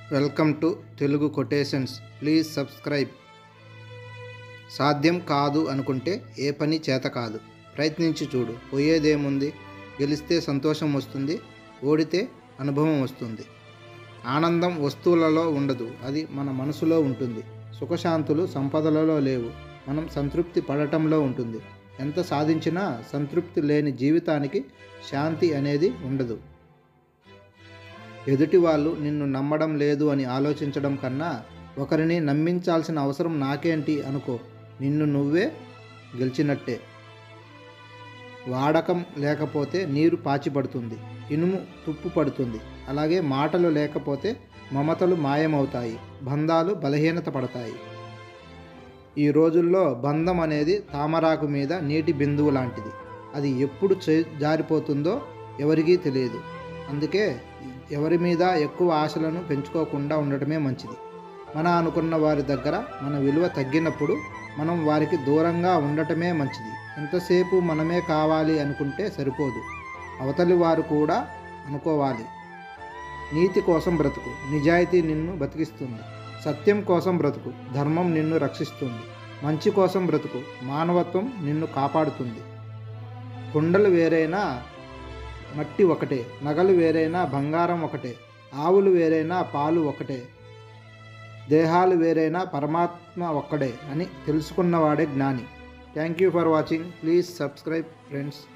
welcome to Telugu quotations please subscribe సాధ్యం కాదు అనుకుంటే ఏ పని చేత కాదు ప్రయత్నించి చూడు పోయేదేముంది గెలిస్తే సంతోషం వస్తుంది ఓడితే అనుభవం వస్తుంది ఆనందం వస్తువులలో ఉండదు అది మన మనసులో ఉంటుంది సుఖశాంతులు సంపదలలో లేవు మనం సంతృప్తి పడటంలో ఉంటుంది ఎంత సాధించినా సంతృప్తి లేని జీవితానికి శాంతి అనేది ఉండదు ఎదుటి వాళ్ళు నిన్ను నమ్మడం లేదు అని ఆలోచించడం కన్నా ఒకరిని నమ్మించాల్సిన అవసరం నాకేంటి అనుకో నిన్ను నువ్వే గెలిచినట్టే వాడకం లేకపోతే నీరు పాచిపడుతుంది ఇనుము తుప్పు పడుతుంది అలాగే మాటలు లేకపోతే మమతలు మాయమవుతాయి బంధాలు బలహీనత పడతాయి ఈ రోజుల్లో బంధం అనేది తామరాకు మీద నీటి బిందువు లాంటిది అది ఎప్పుడు చే జారిపోతుందో ఎవరికీ తెలియదు అందుకే ఎవరి మీద ఎక్కువ ఆశలను పెంచుకోకుండా ఉండటమే మంచిది మన అనుకున్న వారి దగ్గర మన విలువ తగ్గినప్పుడు మనం వారికి దూరంగా ఉండటమే మంచిది ఎంతసేపు మనమే కావాలి అనుకుంటే సరిపోదు అవతలి వారు కూడా అనుకోవాలి నీతి కోసం బ్రతుకు నిజాయితీ నిన్ను బతికిస్తుంది సత్యం కోసం బ్రతుకు ధర్మం నిన్ను రక్షిస్తుంది మంచి కోసం బ్రతుకు మానవత్వం నిన్ను కాపాడుతుంది కుండలు వేరైనా మట్టి ఒకటే నగలు వేరైనా బంగారం ఒకటే ఆవులు వేరైనా పాలు ఒకటే దేహాలు వేరైనా పరమాత్మ ఒక్కడే అని తెలుసుకున్నవాడే జ్ఞాని thank you for watching please subscribe friends